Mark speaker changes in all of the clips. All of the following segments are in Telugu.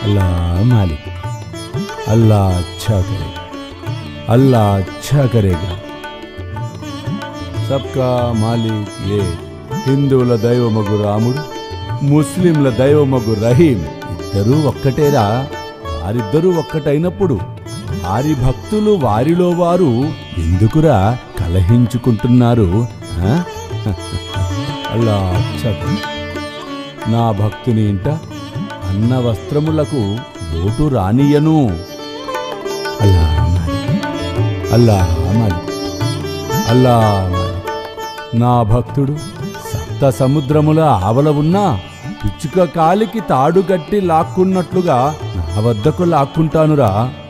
Speaker 1: अल्लाह मालिक अल्लाह अच्छा करेगा अल्लाह अच्छा करेगा సబ్కా మాలిక్ ఏ హిందువుల దైవమగు రాముడు ముస్లింల దైవమగు రహీం ఇద్దరూ ఒక్కటేరా వారిద్దరూ ఒక్కటైనప్పుడు వారి భక్తులు వారిలో వారు ఎందుకురా కలహించుకుంటున్నారు ఆ? అల్లా చదువు నా భక్తుని ఇంట అన్న వస్త్రములకు లోటు రానియను అల్లా మాలిక్. అల్లా మాలిక్. అల్లా మాలిక్. నా భక్తుడు సప్త సముద్రముల ఆవల ఉన్నా పిచ్చుక కాలికి తాడు గట్టి లాక్కున్నట్లుగా నా వద్దకు లాక్కుంటానురా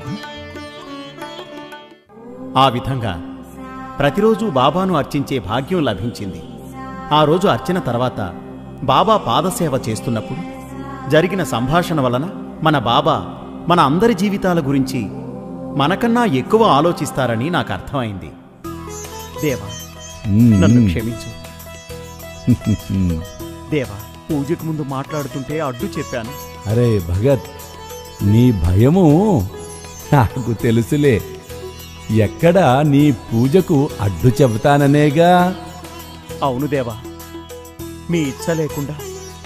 Speaker 2: ఆ విధంగా ప్రతిరోజు బాబాను అర్చించే భాగ్యం లభించింది ఆ రోజు అర్చన తర్వాత బాబా పాదసేవ చేస్తున్నప్పుడు జరిగిన సంభాషణ వలన మన బాబా మన అందరి జీవితాల గురించి మనకన్నా ఎక్కువ ఆలోచిస్తారని నాకు అర్థమైంది దేవా నన్ను క్షమించు దేవా పూజకు ముందు మాట్లాడుతుంటే అడ్డు చెప్పాను
Speaker 1: అరే భగత్ నీ భయము నాకు తెలుసులే ఎక్కడ నీ పూజకు అడ్డు చెబుతాననేగా
Speaker 2: అవును దేవా మీ ఇచ్చ లేకుండా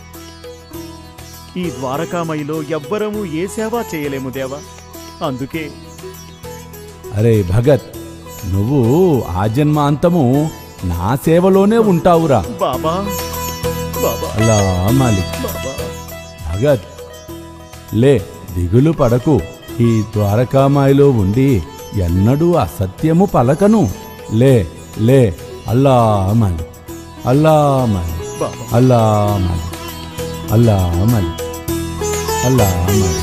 Speaker 2: ఈ ద్వారకామయిలో ఎవ్వరము ఏ సేవ చేయలేము దేవా అందుకే
Speaker 1: అరే భగత్ నువ్వు ఆ జన్మాంతము నా సేవలోనే ఉంటావురా
Speaker 2: బాబా బాబా
Speaker 1: అలా మాలిక్
Speaker 2: బాబా
Speaker 1: భగత్ లే దిగులు పడకు ఈ ద్వారకామాయిలో ఉండి ఎన్నడూ అసత్యము పలకను లే లే అల్లా మాలిక్ అల్లా మాలిక్
Speaker 2: బాబా
Speaker 1: అల్లా మాలిక్ అల్లా మాలిక్ అల్లా మాలిక్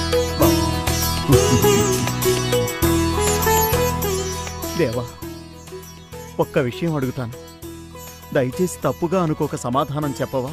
Speaker 2: దేవా ఒక్క విషయం అడుగుతాను దయచేసి తప్పుగా అనుకోక సమాధానం చెప్పవా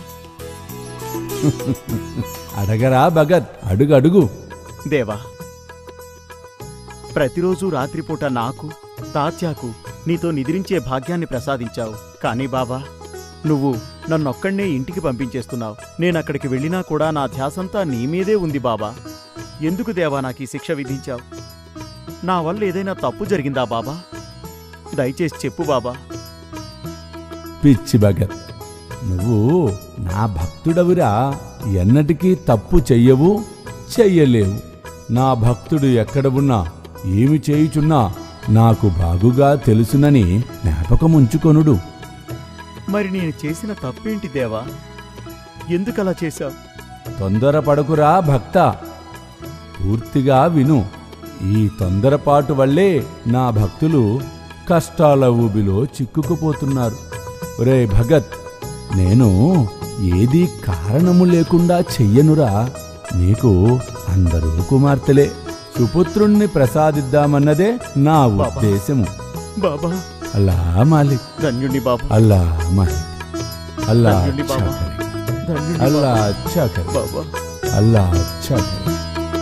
Speaker 1: అడగరా భగత్ అడుగు అడుగు
Speaker 2: దేవా ప్రతిరోజు రాత్రిపూట నాకు తాత్యాకు నీతో నిద్రించే భాగ్యాన్ని ప్రసాదించావు కానీ బాబా నువ్వు నన్నొక్కడే ఇంటికి పంపించేస్తున్నావు నేనక్కడికి వెళ్ళినా కూడా నా ధ్యాసంతా నీ మీదే ఉంది బాబా ఎందుకు దేవా నాకు ఈ శిక్ష విధించావు నా వల్ల ఏదైనా తప్పు జరిగిందా బాబా దయచేసి చెప్పు బాబా
Speaker 1: పిచ్చి భగత్ నువ్వు నా భక్తుడవురా ఎన్నటికీ తప్పు చెయ్యవు చెయ్యలేవు నా భక్తుడు ఎక్కడ ఉన్నా ఏమి చేయుచున్నా నాకు బాగుగా తెలుసునని జ్ఞాపకముంచుకొనుడు
Speaker 2: మరి నేను చేసిన తప్పేంటి దేవా ఎందుకలా చేశావు
Speaker 1: తొందరపడకురా భక్త పూర్తిగా విను ఈ తొందరపాటు వల్లే నా భక్తులు కష్టాల ఊబిలో చిక్కుకుపోతున్నారు ఒరే భగత్ నేను ఏదీ కారణము లేకుండా చెయ్యనురా నీకు అందరూ కుమార్తెలే సుపుత్రుణ్ణి ప్రసాదిద్దామన్నదే నా ఉద్దేశము
Speaker 2: బాబా
Speaker 1: అల్లా మాలిక్
Speaker 2: ధన్యుణ్ణి బాబా
Speaker 1: అల్లా మాలిక్ అల్లా
Speaker 2: ధన్యుణ్ణి
Speaker 1: అచ్చా
Speaker 2: బాబా
Speaker 1: కరే
Speaker 2: ధన్యుణ్ణి
Speaker 1: అల్లా
Speaker 2: బాబా.
Speaker 1: అచ్చా కరే
Speaker 2: బాబా
Speaker 1: अल्लाह अच्छा करे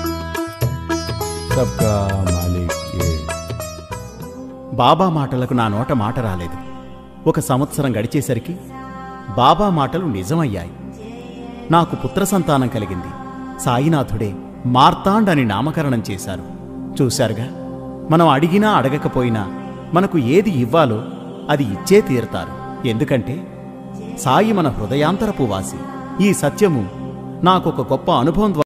Speaker 1: सबका मालिक ये
Speaker 2: బాబా మాటలకు నా నోట మాట రాలేదు ఒక సంవత్సరం గడిచేసరికి బాబా మాటలు నిజమయ్యాయి నాకు పుత్ర సంతానం కలిగింది సాయినాథుడే మార్తాండ్ అని నామకరణం చేశారు చూశారుగా మనం అడిగినా అడగకపోయినా మనకు ఏది ఇవ్వాలో అది ఇచ్చే తీరుతారు ఎందుకంటే సాయి మన హృదయాంతరపు వాసి ఈ సత్యము నాకొక గొప్ప అనుభవం ద్వారా